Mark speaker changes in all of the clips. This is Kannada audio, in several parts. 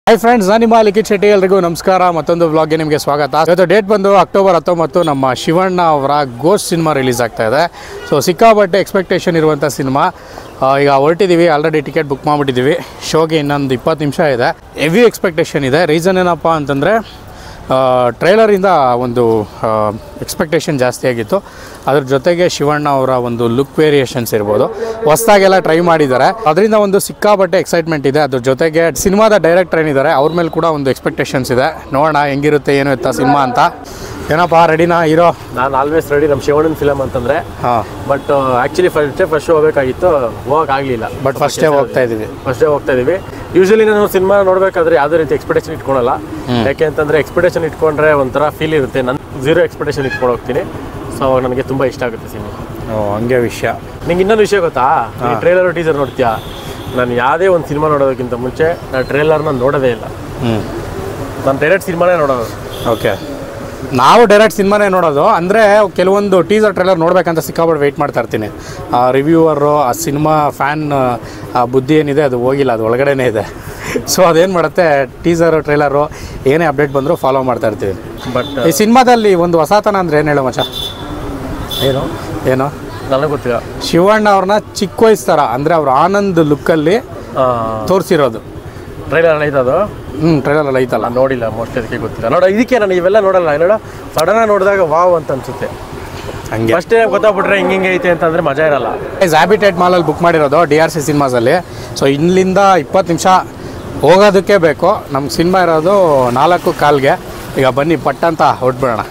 Speaker 1: ಹೈ ಫ್ರೆಂಡ್ಸ್ ನಾನು ನಿಮ್ಮ ಲಿಖಿತ್ ಶೆಟ್ಟಿ ಎಲ್ರಿಗೂ ನಮಸ್ಕಾರ ಮತ್ತೊಂದು ವ್ಲಾಗ್ಗೆ ನಿಮಗೆ ಸ್ವಾಗತ ಇವತ್ತು ಡೇಟ್ ಬಂದು ಅಕ್ಟೋಬರ್ ಹತ್ತೊಂಬತ್ತು ನಮ್ಮ ಶಿವಣ್ಣ ಅವರ ಗೋಸ್ಟ್ ಸಿನಿಮಾ ರಿಲೀಸ್ ಆಗ್ತಾ ಇದೆ ಸೊ ಸಿಕ್ಕಾಪಟ್ಟೆ ಎಕ್ಸ್ಪೆಕ್ಟೇಷನ್ ಇರುವಂಥ ಸಿನಿಮಾ ಈಗ ಹೊರಟಿದ್ದೀವಿ ಆಲ್ರೆಡಿ ಟಿಕೆಟ್ ಬುಕ್ ಮಾಡಿಬಿಟ್ಟಿದ್ದೀವಿ ಶೋಗೆ ಇನ್ನೊಂದು ಇಪ್ಪತ್ತು ನಿಮಿಷ ಇದೆ ಹೆವಿ ಎಕ್ಸ್ಪೆಕ್ಟೇಷನ್ ಇದೆ ರೀಸನ್ ಏನಪ್ಪ ಅಂತಂದರೆ ಟ್ರೈಲರಿಂದ ಒಂದು ಎಕ್ಸ್ಪೆಕ್ಟೇಷನ್ ಜಾಸ್ತಿ ಆಗಿತ್ತು ಅದ್ರ ಜೊತೆಗೆ ಶಿವಣ್ಣ ಅವರ ಒಂದು ಲುಕ್ ವೇರಿಯೇಷನ್ಸ್ ಇರ್ಬೋದು ಹೊಸ್ದಾಗೆಲ್ಲ ಟ್ರೈ ಮಾಡಿದ್ದಾರೆ ಅದರಿಂದ ಒಂದು ಸಿಕ್ಕಾಪಟ್ಟೆ ಎಕ್ಸೈಟ್ಮೆಂಟ್ ಇದೆ ಅದ್ರ ಜೊತೆಗೆ ಸಿನಿಮಾದ ಡೈರೆಕ್ಟರ್ ಏನಿದ್ದಾರೆ ಅವ್ರ ಮೇಲೆ ಕೂಡ ಒಂದು ಎಕ್ಸ್ಪೆಕ್ಟೇಷನ್ಸ್ ಇದೆ ನೋಡೋಣ ಹೆಂಗಿರುತ್ತೆ ಏನು ಇತ್ತ ಸಿನಿಮಾ ಅಂತ ಏನಪ್ಪ ರೆಡಿನಾ ಹೀರೋ
Speaker 2: ನಾನು ಆಲ್ವೇಸ್ ರೆಡಿ ನಮ್ಮ ಶಿವಣ್ಣನ ಫಿಲಮ್ ಅಂತಂದ್ರೆ
Speaker 1: ಹಾಂ
Speaker 2: but actually first first show ಹೋಗ್ಬೇಕಾಗಿತ್ತು ಹೋಗಕ್ ಆಗ್ಲಿಲ್ಲ
Speaker 1: ಬಟ್ ಫಸ್ಟೇ ಹೋಗ್ತಾ ಇದ್ದೀವಿ
Speaker 2: ಫಸ್ಟ್ ಡೇ ಹೋಗ್ತಾ ಇದೀವಿ ಯೂಶಲಿ ನಾನು ಸಿನಿಮಾ ನೋಡ್ಬೇಕಾದ್ರೆ ಯಾವುದೇ ರೀತಿ ಎಕ್ಸ್ಪೆಕ್ಟೇಷನ್ ಇಟ್ಕೊಳಲ್ಲ ಯಾಕೆ ಅಂತಂದ್ರೆ ಎಕ್ಸ್ಪೆಕ್ಟೇಷನ್ ಇಟ್ಕೊಂಡ್ರೆ ಒಂಥರ ಫೀಲ್ ಇರುತ್ತೆ ನಾನು ಝೀರೋ ಎಕ್ಸ್ಪೆಕ್ಟೇಷನ್ ಇಟ್ಕೊಂಡು ಹೋಗ್ತೀನಿ ಸೊ ಅವಾಗ ನನಗೆ ತುಂಬಾ ಇಷ್ಟ ಆಗುತ್ತೆ ಸಿನಿಮಾ
Speaker 1: ಓ ಹಂಗೆ ವಿಷಯ
Speaker 2: ನಿಂಗೆ ಇನ್ನೊಂದು ವಿಷಯ ಗೊತ್ತಾ ಟ್ರೇಲರ್ ಟೀಸರ್ ನೋಡ್ತೀಯಾ ನಾನು ಯಾವುದೇ ಒಂದು ಸಿನಿಮಾ ನೋಡೋದಕ್ಕಿಂತ ಮುಂಚೆ ನಾನು ಟ್ರೇಲರ್ನ ನೋಡೋದೇ ಇಲ್ಲ
Speaker 1: ಹ್ಞೂ
Speaker 2: ನಾನು ಡೈರೆಕ್ಟ್ ಸಿನಿಮಾನೇ ನೋಡೋದು
Speaker 1: ಓಕೆ ನಾವು ಡೈರೆಕ್ಟ್ ಸಿನಿಮಾನೇ ನೋಡೋದು ಅಂದರೆ ಕೆಲವೊಂದು ಟೀಸರ್ ಟ್ರೈಲರ್ ನೋಡ್ಬೇಕಂತ ಸಿಕ್ಕಾಪಟ್ಟು ವೆಯ್ಟ್ ಮಾಡ್ತಾ ಇರ್ತೀನಿ ಆ ರಿವ್ಯೂವರು ಆ ಸಿನಿಮಾ ಫ್ಯಾನ್ ಆ ಬುದ್ಧಿ ಏನಿದೆ ಅದು ಹೋಗಿಲ್ಲ ಅದು ಒಳಗಡೆನೇ ಇದೆ ಸೊ ಅದೇನು ಮಾಡುತ್ತೆ ಟೀಸರು ಟ್ರೈಲರು ಏನೇ ಅಪ್ಡೇಟ್ ಬಂದರೂ ಫಾಲೋ ಮಾಡ್ತಾ ಇರ್ತೀವಿ
Speaker 2: ಬಟ್
Speaker 1: ಈ ಸಿನಿಮಾದಲ್ಲಿ ಒಂದು ಹೊಸತನ ಅಂದರೆ ಏನು ಹೇಳೋ ಮಚ
Speaker 2: ಏನು
Speaker 1: ಏನು
Speaker 2: ನನಗೆ ಗೊತ್ತಿಲ್ಲ
Speaker 1: ಶಿವಣ್ಣ ಅವ್ರನ್ನ ಚಿಕ್ಕ ವಯಸ್ಸು ಥರ ಅಂದರೆ ಅವ್ರ ಆನಂದ್ ಲುಕ್ಕಲ್ಲಿ ತೋರಿಸಿರೋದು
Speaker 2: ಟ್ರೈಲರ್ ಐತೆ ಅದು
Speaker 1: ಹ್ಞೂ ಟ್ರೈಲರಲ್ಲಿ ಐತಲ್ಲ
Speaker 2: ನಾನು ನೋಡಿಲ್ಲ ಮೋಸ್ಟ್ ಅದಕ್ಕೆ ಗೊತ್ತಿಲ್ಲ ನೋಡ ಇದಕ್ಕೆ ನಾನು ಇವೆಲ್ಲ ನೋಡಲ್ಲ ನೋಡ ಸಡನ್ ನೋಡಿದಾಗ ವಾವ್ ಅಂತ ಅನ್ಸುತ್ತೆ
Speaker 1: ಹಂಗೆ
Speaker 2: ಫಸ್ಟ್ ಗೊತ್ತಾಗ್ಬಿಟ್ರೆ ಹಿಂಗೆ ಹಿಂಗೆ ಐತೆ ಅಂತಂದ್ರೆ ಮಜಾ ಇರಲ್ಲ
Speaker 1: ಹ್ಯಾಬಿಟೇಟ್ ಮಾಲಲ್ಲಿ ಬುಕ್ ಮಾಡಿರೋದು ಡಿ ಆರ್ ಸಿ ಸಿನಿಮಾಸಲ್ಲಿ ಸೊ ಇಲ್ಲಿಂದ ಇಪ್ಪತ್ತು ನಿಮಿಷ ಹೋಗೋದಕ್ಕೆ ಬೇಕು ನಮ್ಮ ಸಿನಿಮಾ ಇರೋದು ನಾಲ್ಕು ಕಾಲ್ಗೆ ಈಗ ಬನ್ನಿ ಪಟ್ಟಂತ ಹೊಟ್ಬಿಡೋಣ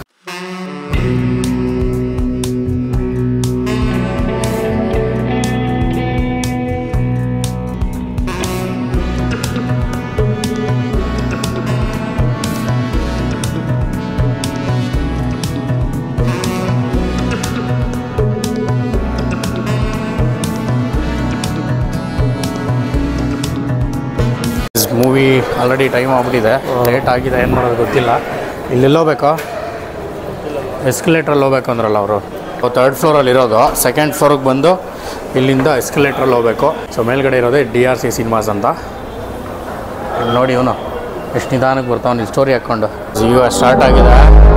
Speaker 1: ಮೂವಿ ಆಲ್ರೆಡಿ ಟೈಮ್ ಆಗ್ಬಿಟ್ಟಿದೆ ಲೇಟ್ ಆಗಿದೆ ಏನು ಮಾಡೋದು ಗೊತ್ತಿಲ್ಲ ಇಲ್ಲೆಲ್ಲ ಹೋಗ್ಬೇಕು ಎಸ್ಕಲೇಟ್ರಲ್ಲಿ ಹೋಗ್ಬೇಕು ಅಂದ್ರಲ್ಲ ಅವರು ತರ್ಡ್ ಫ್ಲೋರಲ್ಲಿ ಇರೋದು ಸೆಕೆಂಡ್ ಫ್ಲೋರಿಗೆ ಬಂದು ಇಲ್ಲಿಂದ ಎಸ್ಕಲೇಟ್ರಲ್ಲಿ ಹೋಗ್ಬೇಕು ಸೊ ಮೇಲ್ಗಡೆ ಇರೋದೇ ಡಿ ಆರ್ ಸಿ ಸಿನಿಮಾಸ್ ಅಂತ ಇಲ್ಲಿ ನೋಡಿ ಇವನು ಎಷ್ಟು ನಿಧಾನಕ್ಕೆ ಬರ್ತಾವನು ಇಲ್ಲಿ ಸ್ಟೋರಿ ಹಾಕ್ಕೊಂಡು ಈಗ ಸ್ಟಾರ್ಟ್ ಆಗಿದೆ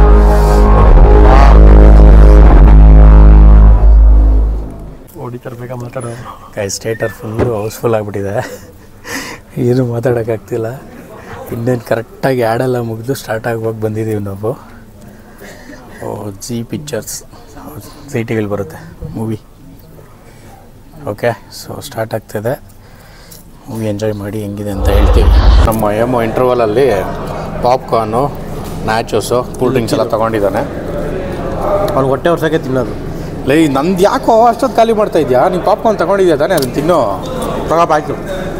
Speaker 2: ಹೊಡಿತರ್ಬೇಕಾ ಮಾತಾಡೋ
Speaker 1: ಕೈ ಸ್ಟೇಟರ್ ಫುಲ್ಲು ಹೌಸ್ಫುಲ್ ಆಗಿಬಿಟ್ಟಿದೆ ಏನು ಮಾತಾಡೋಕ್ಕಾಗ್ತಿಲ್ಲ ಇನ್ನೇನು ಕರೆಕ್ಟಾಗಿ ಆ್ಯಡೆಲ್ಲ ಮುಗಿದು ಸ್ಟಾರ್ಟ್ ಆಗುವಾಗ ಬಂದಿದ್ದೀವಿ ನಾವು O G pictures G T V ಬರುತ್ತೆ ಮೂವಿ ಓಕೆ ಸೊ ಸ್ಟಾರ್ಟ್ ಆಗ್ತಿದೆ ಮೂವಿ ಎಂಜಾಯ್ ಮಾಡಿ ಹೆಂಗಿದೆ ಅಂತ ಹೇಳ್ತೀವಿ ನಮ್ಮ ಎಮೋ ಇಂಟರ್ವಲಲ್ಲಿ ಪಾಪ್ಕಾರ್ನು ನ್ಯಾಚೋಸು ಕೂಲ್ ಡ್ರಿಂಕ್ಸ್ ಎಲ್ಲ ತೊಗೊಂಡಿದ್ದಾನೆ
Speaker 2: ಅವ್ನು ಹೊಟ್ಟೆ ವರ್ಷಕ್ಕೆ ತಿನ್ನೋದು
Speaker 1: ಲೈ ನಂದು ಯಾಕೋ ಅಷ್ಟೊತ್ತು ಖಾಲಿ ಮಾಡ್ತಾ ಇದೆಯಾ ನೀನು ಪಾಪ್ಕಾರ್ನ್ ತಗೊಂಡಿದ್ಯಾ ತಾನೇ ಅದನ್ನು ತಿನ್ನೋ ತಗೋಪ ಆಯ್ತು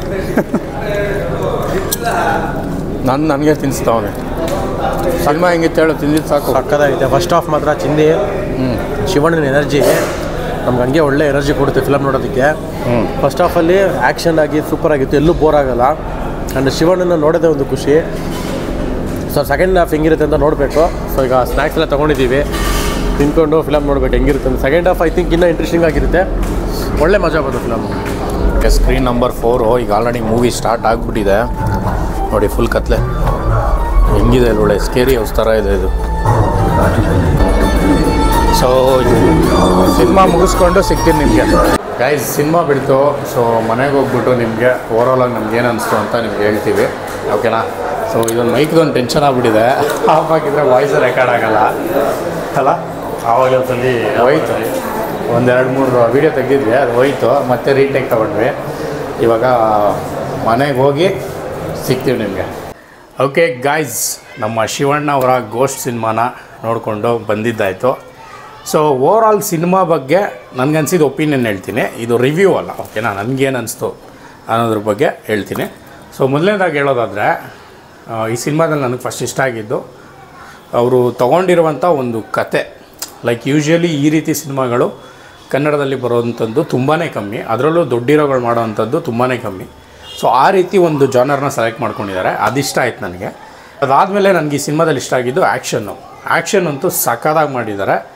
Speaker 1: ನಾನು ನನಗೆ ತಿನ್ನಿಸ್ತಾವನೆ ಸಿನಿಮಾ ಹೆಂಗಿತ್ತು ಹೇಳು ತಿಂದಿದ್ದು ಸಾಕು
Speaker 2: ಸಕ್ಕದಾಗಿದೆ ಫಸ್ಟ್ ಹಾಫ್ ಮಾತ್ರ ಚಿಂದಿ
Speaker 1: ಹ್ಞೂ
Speaker 2: ಶಿವಣ್ಣನ ಎನರ್ಜಿ ನಮ್ಗೆ ಹಂಗೆ ಒಳ್ಳೆ ಎನರ್ಜಿ ಕೊಡುತ್ತೆ ಫಿಲಮ್ ನೋಡೋದಕ್ಕೆ
Speaker 1: ಹ್ಞೂ
Speaker 2: ಫಸ್ಟ್ ಹಾಫಲ್ಲಿ ಆ್ಯಕ್ಷನ್ ಆಗಿ ಸೂಪರ್ ಆಗಿತ್ತು ಎಲ್ಲೂ ಬೋರ್ ಆಗಲ್ಲ ಆ್ಯಂಡ್ ಶಿವಣ್ಣನ ನೋಡೋದೇ ಒಂದು ಖುಷಿ ಸೊ ಸೆಕೆಂಡ್ ಹಾಫ್ ಹೆಂಗಿರುತ್ತೆ ಅಂತ ನೋಡಬೇಕು ಸೊ ಈಗ ಸ್ನ್ಯಾಕ್ಸ್ ಎಲ್ಲ ತೊಗೊಂಡಿದ್ದೀವಿ ತಿನ್ಕೊಂಡು ಫಿಲಮ್ ನೋಡ್ಬೇಕು ಹೆಂಗಿರುತ್ತೆ ಅಂತ ಸೆಕೆಂಡ್ ಹಾಫ್ ಐ ಥಿಂಕ್ ಇನ್ನೂ ಇಂಟ್ರೆಸ್ಟಿಂಗ್ ಆಗಿರುತ್ತೆ ಒಳ್ಳೆ ಮಜಾ ಬಂತು ಫಿಲಮ್
Speaker 1: ಸ್ಕ್ರೀನ್ ನಂಬರ್ ಫೋರು ಈಗ ಆಲ್ರೆಡಿ ಮೂವಿ ಸ್ಟಾರ್ಟ್ ಆಗಿಬಿಟ್ಟಿದೆ ನೋಡಿ ಫುಲ್ ಕತ್ಲೆ ಹೆಂಗಿದೆ ಅಲ್ಲಿ ಒಳ್ಳೆ ಸ್ಕೇರಿ ಹೌಸ್ ಥರ ಇದೆ ಇದು ಸೊ ಸಿನಿಮಾ ಮುಗಿಸ್ಕೊಂಡು ಸಿಗ್ತೀನಿ ನಿಮಗೆ ಗೈಸ್ ಸಿನಿಮಾ ಬಿಡ್ತು ಸೊ ಮನೆಗೆ ಹೋಗ್ಬಿಟ್ಟು ನಿಮಗೆ ಓವರಾಲಾಗಿ ನಮ್ಗೆ ಏನು ಅನಿಸ್ತು ಅಂತ ನಿಮ್ಗೆ ಹೇಳ್ತೀವಿ ಓಕೆನಾ ಸೊ ಇದೊಂದು ಮೈಕ್ದೊಂದು ಟೆನ್ಷನ್ ಆಗ್ಬಿಟ್ಟಿದೆ ಆಫ್ ಆಗಿದ್ರೆ ವಾಯ್ಸ್ ರೆಕಾರ್ಡ್ ಆಗಲ್ಲ ಅಲ್ಲ
Speaker 2: ಆವಾಗಲೇ ಒಂದ್ಸಲಿ
Speaker 1: ಹೋಯ್ತು ಒಂದೆರಡು ಮೂರು ವೀಡಿಯೋ ತೆಗೆದಿದ್ವಿ ಅದು ಹೋಯ್ತು ಮತ್ತೆ ರೀಟೇಕ್ ತಗೊಂಡ್ವಿ ಇವಾಗ ಮನೆಗೆ ಹೋಗಿ ಸಿಗ್ತೀವಿ ನಿಮಗೆ ಓಕೆ ಗಾಯ್ಸ್ ನಮ್ಮ ಶಿವಣ್ಣ ಅವರ ಗೋಸ್ಟ್ ಸಿನಿಮಾನ ನೋಡಿಕೊಂಡು ಬಂದಿದ್ದಾಯಿತು ಸೊ ಓವರ್ ಆಲ್ ಸಿನಿಮಾ ಬಗ್ಗೆ ನನಗನ್ಸಿದ ಒಪಿನಿಯನ್ ಹೇಳ್ತೀನಿ ಇದು ರಿವ್ಯೂ ಅಲ್ಲ ಓಕೆನಾ ನನಗೇನು ಅನಿಸ್ತು ಅನ್ನೋದ್ರ ಬಗ್ಗೆ ಹೇಳ್ತೀನಿ ಸೊ ಮೊದಲನೇದಾಗಿ ಹೇಳೋದಾದರೆ ಈ ಸಿನಿಮಾದಲ್ಲಿ ನನಗೆ ಫಸ್ಟ್ ಇಷ್ಟ ಆಗಿದ್ದು ಅವರು ತಗೊಂಡಿರುವಂಥ ಒಂದು ಕತೆ ಲೈಕ್ ಯೂಶ್ವಲಿ ಈ ರೀತಿ ಸಿನಿಮಾಗಳು ಕನ್ನಡದಲ್ಲಿ ಬರೋವಂಥದ್ದು ತುಂಬಾ ಕಮ್ಮಿ ಅದರಲ್ಲೂ ದೊಡ್ಡ ಹೀರೋಗಳು ಮಾಡೋವಂಥದ್ದು ತುಂಬಾ ಕಮ್ಮಿ ಸೊ ಆ ರೀತಿ ಒಂದು ಜಾನರ್ನ ಸೆಲೆಕ್ಟ್ ಮಾಡ್ಕೊಂಡಿದ್ದಾರೆ ಅದಿಷ್ಟ ಆಯ್ತು ನನಗೆ ಅದಾದಮೇಲೆ ನನಗೆ ಈ ಸಿನಿಮಾದಲ್ಲಿ ಇಷ್ಟ ಆಗಿದ್ದು ಆ್ಯಕ್ಷನ್ನು ಆ್ಯಕ್ಷನ್ ಅಂತೂ ಸಖತ್ತಾಗಿ ಮಾಡಿದ್ದಾರೆ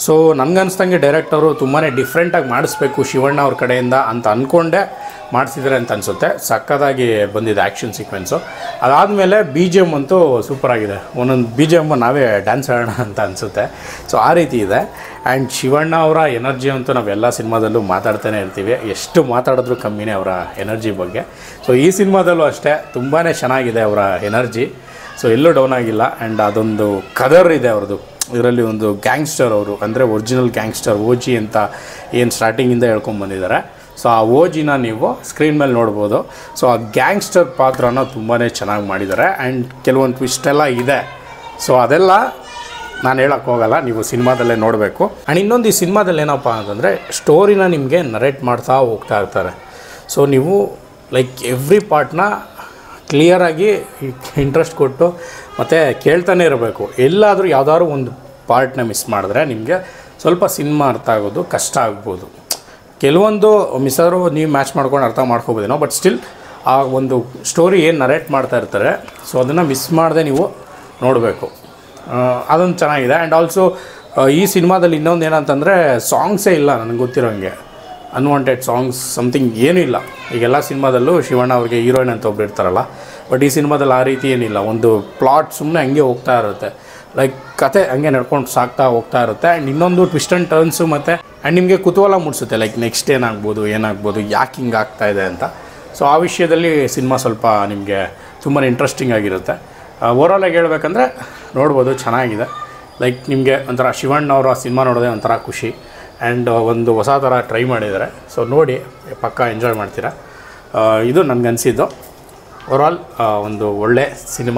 Speaker 1: ಸೊ ನನಗನ್ಸ್ದಂಗೆ ಡೈರೆಕ್ಟರು ತುಂಬಾ ಡಿಫ್ರೆಂಟಾಗಿ ಮಾಡಿಸ್ಬೇಕು ಶಿವಣ್ಣ ಅವ್ರ ಕಡೆಯಿಂದ ಅಂತ ಅಂದ್ಕೊಂಡೆ ಮಾಡಿಸಿದ್ರೆ ಅಂತ ಅನಿಸುತ್ತೆ ಸಕ್ಕತ್ತಾಗಿ ಬಂದಿದೆ ಆ್ಯಕ್ಷನ್ ಸೀಕ್ವೆನ್ಸು ಅದಾದಮೇಲೆ ಬಿ ಜಿ ಎಮ್ ಅಂತೂ ಸೂಪರಾಗಿದೆ ಒಂದೊಂದು ಬಿ ಜಿ ಎಮ್ ನಾವೇ ಡ್ಯಾನ್ಸ್ ಆಡೋಣ ಅಂತ ಅನಿಸುತ್ತೆ ಸೊ ಆ ರೀತಿ ಇದೆ ಆ್ಯಂಡ್ ಶಿವಣ್ಣ ಅವರ ಎನರ್ಜಿ ಅಂತೂ ನಾವೆಲ್ಲ ಸಿನಿಮಾದಲ್ಲೂ ಮಾತಾಡ್ತಾನೆ ಇರ್ತೀವಿ ಎಷ್ಟು ಮಾತಾಡಿದ್ರೂ ಕಮ್ಮಿನೇ ಅವರ ಎನರ್ಜಿ ಬಗ್ಗೆ ಸೊ ಈ ಸಿನಿಮಾದಲ್ಲೂ ಅಷ್ಟೇ ತುಂಬಾ ಚೆನ್ನಾಗಿದೆ ಅವರ ಎನರ್ಜಿ ಸೊ ಎಲ್ಲೂ ಡೌನ್ ಆಗಿಲ್ಲ ಆ್ಯಂಡ್ ಅದೊಂದು ಕದರ್ ಇದೆ ಅವ್ರದ್ದು ಇದರಲ್ಲಿ ಒಂದು ಗ್ಯಾಂಗ್ಸ್ಟರ್ ಅವರು ಅಂದರೆ ಒರಿಜಿನಲ್ ಗ್ಯಾಂಗ್ಸ್ಟರ್ ಓಜಿ ಅಂತ ಏನು ಸ್ಟಾರ್ಟಿಂಗಿಂದ ಹೇಳ್ಕೊಂಡು ಬಂದಿದ್ದಾರೆ ಸೊ ಆ ಓಜಿನ ನೀವು ಸ್ಕ್ರೀನ್ ಮೇಲೆ ನೋಡ್ಬೋದು ಸೊ ಆ ಗ್ಯಾಂಗ್ಸ್ಟರ್ ಪಾತ್ರನ ತುಂಬಾ ಚೆನ್ನಾಗಿ ಮಾಡಿದ್ದಾರೆ ಆ್ಯಂಡ್ ಕೆಲವೊಂದು ಟ್ವಿಸ್ಟ್ ಎಲ್ಲ ಇದೆ ಸೊ ಅದೆಲ್ಲ ನಾನು ಹೇಳಕ್ಕೆ ಹೋಗಲ್ಲ ನೀವು ಸಿನಿಮಾದಲ್ಲೇ ನೋಡಬೇಕು ಆ್ಯಂಡ್ ಇನ್ನೊಂದು ಈ ಸಿನಿಮಾದಲ್ಲಿ ಏನಪ್ಪ ಅಂತಂದರೆ ಸ್ಟೋರಿನ ನಿಮಗೆ ನರೇಟ್ ಮಾಡ್ತಾ ಹೋಗ್ತಾ ಇರ್ತಾರೆ ಸೊ ನೀವು ಲೈಕ್ ಎವ್ರಿ ಪಾರ್ಟ್ನ ಕ್ಲಿಯರಾಗಿ ಇಂಟ್ರೆಸ್ಟ್ ಕೊಟ್ಟು ಮತ್ತು ಕೇಳ್ತಾನೆ ಇರಬೇಕು ಎಲ್ಲಾದರೂ ಯಾವುದಾದ್ರು ಒಂದು ಪಾರ್ಟ್ನ ಮಿಸ್ ಮಾಡಿದ್ರೆ ನಿಮಗೆ ಸ್ವಲ್ಪ ಸಿನಿಮಾ ಅರ್ಥ ಆಗೋದು ಕಷ್ಟ ಆಗ್ಬೋದು ಕೆಲವೊಂದು ಮಿಸ್ ಆದರೂ ನೀವು ಮ್ಯಾಚ್ ಮಾಡ್ಕೊಂಡು ಅರ್ಥ ಮಾಡ್ಕೋಬೋದೇನೋ ಬಟ್ ಸ್ಟಿಲ್ ಆ ಒಂದು ಸ್ಟೋರಿ ಏನು ನರೇಟ್ ಮಾಡ್ತಾ ಇರ್ತಾರೆ ಸೊ ಅದನ್ನು ಮಿಸ್ ಮಾಡದೆ ನೀವು ನೋಡಬೇಕು ಅದೊಂದು ಚೆನ್ನಾಗಿದೆ ಆ್ಯಂಡ್ ಆಲ್ಸೋ ಈ ಸಿನಿಮಾದಲ್ಲಿ ಇನ್ನೊಂದು ಏನಂತಂದರೆ ಸಾಂಗ್ಸೇ ಇಲ್ಲ ನನಗೆ ಗೊತ್ತಿರೋಂಗೆ ಅನ್ವಾಂಟೆಡ್ ಸಾಂಗ್ಸ್ ಸಮಥಿಂಗ್ ಏನೂ ಇಲ್ಲ ಈಗೆಲ್ಲ ಸಿನಿಮಾದಲ್ಲೂ ಶಿವಣ್ಣ ಅವ್ರಿಗೆ ಹೀರೋಯಿನ್ ಅಂತ ಒಬ್ರು ಇರ್ತಾರಲ್ಲ ಬಟ್ ಈ ಸಿನಿಮಾದಲ್ಲಿ ಆ ರೀತಿ ಏನಿಲ್ಲ ಒಂದು ಪ್ಲಾಟ್ ಸುಮ್ಮನೆ ಹಂಗೆ ಹೋಗ್ತಾ ಇರುತ್ತೆ ಲೈಕ್ ಕತೆ ಹಂಗೆ ನಡ್ಕೊಂಡು ಸಾಕ್ತಾ ಹೋಗ್ತಾ ಇರುತ್ತೆ ಆ್ಯಂಡ್ ಇನ್ನೊಂದು ಟ್ವಿಸ್ಟ್ ಆ್ಯಂಡ್ ಟರ್ನ್ಸು ಮತ್ತು ಆ್ಯಂಡ್ ನಿಮಗೆ ಕುತೂಹಲ ಮೂಡಿಸುತ್ತೆ ಲೈಕ್ ನೆಕ್ಸ್ಟ್ ಏನಾಗ್ಬೋದು ಏನಾಗ್ಬೋದು ಯಾಕೆ ಹಿಂಗೆ ಆಗ್ತಾ ಇದೆ ಅಂತ ಸೊ ಆ ವಿಷಯದಲ್ಲಿ ಸಿನಿಮಾ ಸ್ವಲ್ಪ ನಿಮಗೆ ತುಂಬಾ ಇಂಟ್ರೆಸ್ಟಿಂಗ್ ಆಗಿರುತ್ತೆ ಓವರಾಲಾಗಿ ಹೇಳ್ಬೇಕಂದ್ರೆ ನೋಡ್ಬೋದು ಚೆನ್ನಾಗಿದೆ ಲೈಕ್ ನಿಮಗೆ ಒಂಥರ ಶಿವಣ್ಣ ಅವರು ಆ ಸಿನಿಮಾ ನೋಡೋದೇ ಒಂಥರ ಖುಷಿ ಆ್ಯಂಡ್ ಒಂದು ಹೊಸ ಥರ ಟ್ರೈ ಮಾಡಿದ್ದಾರೆ ಸೊ ನೋಡಿ ಪಕ್ಕ ಎಂಜಾಯ್ ಮಾಡ್ತೀರಾ ಆ, ಇದು ನನಗನ್ಸಿದ್ದು ಓವರಾಲ್ ಒಂದು ಒಳ್ಳೆ ಸಿನಿಮಾ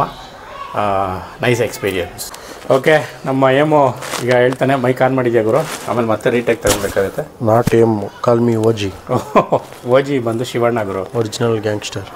Speaker 1: ನೈಸ್ ಎಕ್ಸ್ಪೀರಿಯನ್ಸ್ ಓಕೆ ನಮ್ಮ ಏಮು ಈಗ ಹೇಳ್ತಾನೆ ಮೈಕ್ ಆನ್ ಮಾಡಿದ್ಯಾ ಗುರು ಆಮೇಲೆ ಮತ್ತೆ ರೀಟೇಕ್ ತಗೊಬೇಕಾಗುತ್ತೆ
Speaker 2: ನಾಟ್ ಏಮ್ ಕಾಲ್ ಮಿ ಓಜಿ
Speaker 1: ಓಜಿ ಬಂದು ಶಿವಣ್ಣ ಗುರು
Speaker 2: ಒರಿಜಿನಲ್ ಗ್ಯಾಂಗ್ಸ್ಟರ್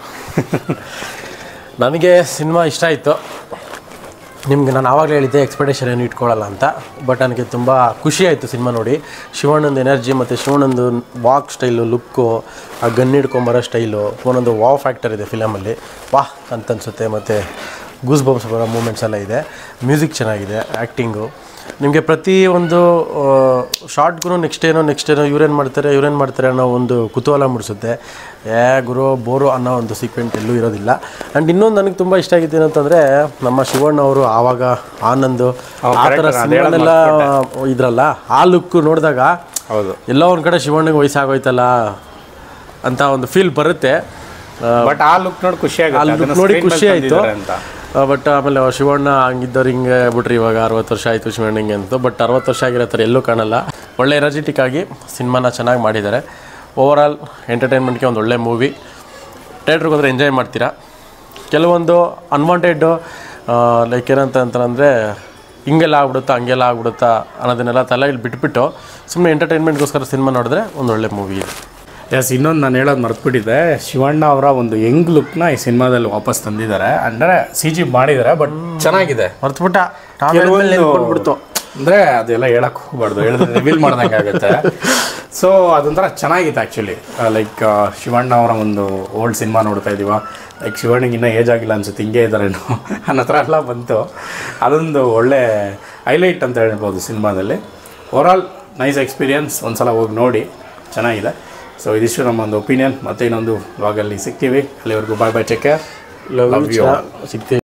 Speaker 2: ನನಗೆ ಸಿನಿಮಾ ಇಷ್ಟ ಆಯಿತು ನಿಮಗೆ ನಾನು ಆವಾಗಲೇ ಹೇಳಿದ್ದೆ ಎಕ್ಸ್ಪೆಕ್ಟೇಷನ್ ಏನು ಇಟ್ಕೊಳ್ಳಲ್ಲ ಅಂತ ಬಟ್ ನನಗೆ ತುಂಬ ಖುಷಿ ಆಯಿತು ಸಿನಿಮಾ ನೋಡಿ ಶಿವಣ್ಣಂದು ಎನರ್ಜಿ ಮತ್ತು ಶಿವಣ್ಣಂದು ವಾಕ್ ಸ್ಟೈಲು ಲುಕ್ಕು ಆ ಗನ್ ಹಿಡ್ಕೊಂಬರೋ ಸ್ಟೈಲು ಒಂದೊಂದು ವಾವ್ ಫ್ಯಾಕ್ಟರ್ ಇದೆ ಫಿಲಮಲ್ಲಿ ವಾಹ್ ಅಂತ ಅನಿಸುತ್ತೆ ಮತ್ತು ಗೂಸ್ ಬಂಪ್ಸ್ ಬರೋ ಮೂಮೆಂಟ್ಸ್ ಎಲ್ಲ ಇದೆ ಮ್ಯೂಸಿಕ್ ಚೆನ್ನಾಗಿದೆ ಆ್ಯಕ್ಟಿಂಗು ನಿಮಗೆ ಪ್ರತಿ ಒಂದು ಶಾರ್ಟ್ಗೂ ನೆಕ್ಸ್ಟ್ ಏನೋ ನೆಕ್ಸ್ಟ್ ಏನೋ ಇವ್ರೇನು ಮಾಡ್ತಾರೆ ಇವ್ರೇನು ಮಾಡ್ತಾರೆ ಅನ್ನೋ ಒಂದು ಕುತೂಹಲ ಮೂಡಿಸುತ್ತೆ ಏ ಗುರು ಬೋರು ಅನ್ನೋ ಒಂದು ಸೀಕ್ವೆಂಟ್ ಎಲ್ಲೂ ಇರೋದಿಲ್ಲ ಆ್ಯಂಡ್ ಇನ್ನೊಂದು ನನಗೆ ತುಂಬ ಇಷ್ಟ ಆಗಿದ್ದು ಏನಂತಂದರೆ ನಮ್ಮ ಶಿವಣ್ಣ ಅವರು ಆವಾಗ ಆನಂದ್
Speaker 1: ಅವ್ರು
Speaker 2: ಆ ಥರ
Speaker 1: correct, ಅದ್ ಹೇಳೋದ್
Speaker 2: ಸಿನಿಮಾನೆಲ್ಲ ಇದ್ರಲ್ಲ ಆ ಲುಕ್ ನೋಡಿದಾಗ
Speaker 1: ಹೌದು
Speaker 2: ಎಲ್ಲೋ ಒಂದು ಕಡೆ ಶಿವಣ್ಣಗೆ ವಯಸ್ಸಾಗೋಯ್ತಲ್ಲ ಅಂತ ಒಂದು ಫೀಲ್ ಬರುತ್ತೆ
Speaker 1: ಬಟ್ ಆ ಲುಕ್ ನೋಡಿ ಖುಷಿ
Speaker 2: ಆ
Speaker 1: ಆಗುತ್ತೆ
Speaker 2: look
Speaker 1: ಅದನ್ನ
Speaker 2: ನೋಡಿ
Speaker 1: screen ಮೇಲೆ
Speaker 2: ಖುಷಿ ಆಯಿತು
Speaker 1: ತಂದಿದ್ದಾರೆ ಅಂತ
Speaker 2: ಬಟ್ ಆಮೇಲೆ ಶಿವಣ್ಣ ಹಂಗಿದ್ದವ್ರು ಹಿಂಗೆ ಬಿಟ್ರಿ ಇವಾಗ ಅರವತ್ತು ವರ್ಷ ಆಯಿತು ಶಿವಣ್ಣಂಗೆ ಅಂತ ಬಟ್ ಅರವತ್ತು ವರ್ಷ ಆಗಿರೋ ಥರ ಎಲ್ಲೂ ಕಾಣಲ್ಲ ಒಳ್ಳೆ ಎನರ್ಜೆಟಿಕ್ ಆಗಿ ಸಿನಿಮಾನ ಚೆನ್ನಾಗಿ ಮಾಡಿದ್ದಾರೆ ಓವರಾಲ್ ಎಂಟರ್ಟೈನ್ಮೆಂಟ್ಗೆ ಒಂದು ಒಳ್ಳೆ ಮೂವಿ ಥಿಯೇಟ್ರಿಗೆ ಹೋದ್ರೆ ಎಂಜಾಯ್ ಮಾಡ್ತೀರಾ ಕೆಲವೊಂದು ಅನ್ವಾಂಟೆಡ್ ಲೈಕ್ ಏನಂತ ಅಂತಂದರೆ ಹಿಂಗೆಲ್ಲ ಆಗ್ಬಿಡುತ್ತಾ ಹಂಗೆಲ್ಲ ಆಗ್ಬಿಡುತ್ತಾ ಅನ್ನೋದನ್ನೆಲ್ಲ ತಲೆಯಲ್ಲಿ ಬಿಟ್ಬಿಟ್ಟು ಸುಮ್ಮನೆ ಎಂಟರ್ಟೈನ್ಮೆಂಟ್ಗೋಸ್ಕರ ಸಿನಿಮಾ ನೋಡಿದ್ರೆ ಒಂದು ಒಳ್ಳೆ ಮೂವಿ ಇದೆ
Speaker 1: ಎಸ್ ಇನ್ನೊಂದು ನಾನು ಹೇಳೋದು ಮರ್ತ್ಬಿಟ್ಟಿದ್ದೆ ಶಿವಣ್ಣ ಅವರ ಒಂದು ಯಂಗ್ ಲುಕ್ನ ಈ ಸಿನಿಮಾದಲ್ಲಿ ವಾಪಸ್ ತಂದಿದ್ದಾರೆ ಅಂದರೆ ಸಿ ಜಿ ಮಾಡಿದ್ದಾರೆ ಬಟ್ ಚೆನ್ನಾಗಿದೆ
Speaker 2: ಮರ್ತ್ಬಿಟ್ಟ
Speaker 1: ಕೆಲವೊಂದು ಅಂದರೆ ಅದೆಲ್ಲ ಹೇಳಕ್ ಹೋಗ್ಬಾರ್ದು ಹೇಳಿದ್ರೆ ರಿವೀಲ್ ಮಾಡ್ದಂಗೆ ಆಗುತ್ತೆ ಸೊ ಅದೊಂಥರ ಚೆನ್ನಾಗಿತ್ತು ಆ್ಯಕ್ಚುಲಿ ಲೈಕ್ ಶಿವಣ್ಣ ಅವರ ಒಂದು ಓಲ್ಡ್ ಸಿನಿಮಾ ನೋಡ್ತಾ ಇದೀವ ಲೈಕ್ ಶಿವಣ್ಣಗೆ ಇನ್ನೂ ಏಜ್ ಆಗಿಲ್ಲ ಅನ್ಸುತ್ತೆ ಹಿಂಗೆ ಇದ್ದಾರೇನೋ ಅನ್ನೋ ಥರ ಎಲ್ಲ ಬಂತು ಅದೊಂದು ಒಳ್ಳೆ ಹೈಲೈಟ್ ಅಂತ ಹೇಳ್ಬೋದು ಸಿನಿಮಾದಲ್ಲಿ ಓವರಾಲ್ ನೈಸ್ ಎಕ್ಸ್ಪೀರಿಯನ್ಸ್ ಒಂದ್ಸಲ ಹೋಗಿ ನೋಡಿ ಚೆನ್ನಾಗಿದೆ ಸೊ ಇದಿಷ್ಟು ನಮ್ಮ ಒಂದು ಒಪಿನಿಯನ್ ಮತ್ತೆ ಇನ್ನೊಂದು ವ್ಲಾಗಲ್ಲಿ ಸಿಗ್ತೀವಿ ಅಲ್ಲಿವರೆಗೂ bye bye take care love you
Speaker 2: ಸಿಗ್ತೀವಿ